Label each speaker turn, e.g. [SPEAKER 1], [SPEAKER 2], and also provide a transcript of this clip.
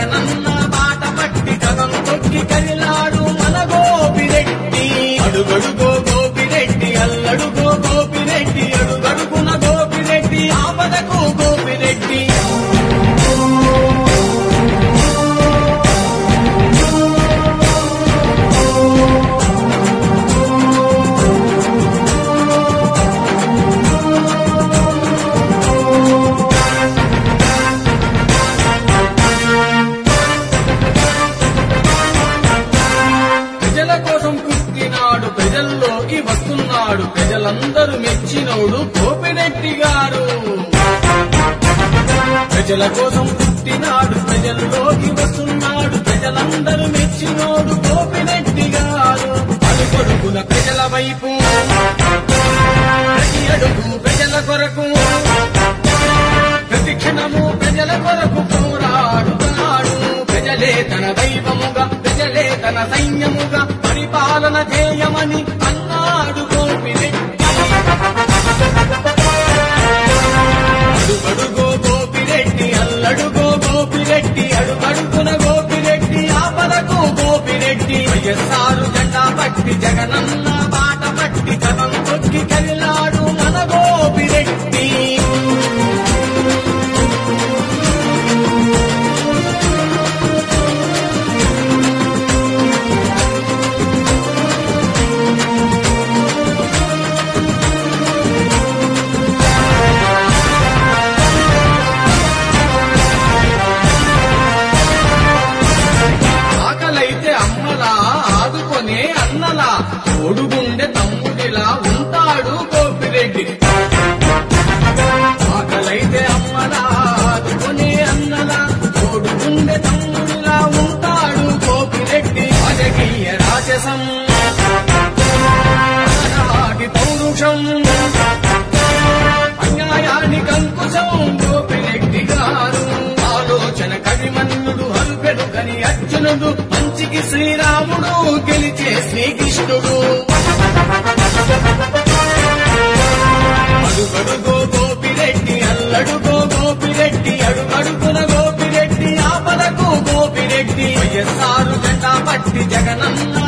[SPEAKER 1] జగనన్న బాట పట్టి కథం తొక్కి కదిలాడు మన గోపిరెడ్డి అడుగడుగో గోపిరెడ్డి అల్లడుగో గోపిరెడ్డి అడుగడుగున గోపిరెడ్డి ఆపదకు గోపిరెడ్డి ప్రజల కోసం పుట్టినాడు ప్రజల్లోకి వస్తున్నాడు ప్రజలందరూ మెచ్చినోడు గోపిరెడ్డి గారు ప్రజల కోసం పుట్టినాడు ప్రజల్లోకి వస్తున్నాడు ప్రజలందరూ మెచ్చినోడు గోపిరెడ్డి గారు అడుగడుగున ప్రజల వైపు ప్రతి అడుగు ప్రజల కొరకు ప్రతి క్షణము ప్రజల కొరకు పోరాడుతాడు ప్రజలే తన దైవముగా ప్రజలే తన సైన్యముగా పరిపాలన చేయమని అన్నాడు గోపిరెడ్డి అడుగడుగో గోపిరెడ్డి అల్లడుగో గోపిరెడ్డి అడుగడుగున గోపిరెడ్డి ఆపదకు గోపిరెడ్డి వైఎస్ఆర్ జెండా పట్టి జగనన్న బాట పట్టి కథం తొక్కి కదిలాడు మన గోపిరెడ్డి ఆకలైతే అమ్మలా ఆదుకొనే అన్నలా ఓడుగుండె తమ్ముడిలా ఉంటాడు గోపిరెడ్డి ఆకలైతే అమ్మలా ఆదుకొనే అన్నలా ఓడుగుండె తమ్ముడిలా ఉంటాడు గోపిరెడ్డి రాజకీయ రాజసం ఆనాటి పౌరుషం అన్యాయానికి అంకుశం గోపిరెడ్డి గారు ఆలోచన కవిమన్నుడు హల్పెడు కని అర్జునుడు మంచికి శ్రీరాముడు గెలిచే శ్రీకృష్ణుడు అడుగడుగో గోపిరెడ్డి అల్లడుగో గోపిరెడ్డి అడుగడుగున గోపిరెడ్డి ఆపదకు గోపిరెడ్డి వైఎస్ఆర్ జెండా పట్టి జగనన్న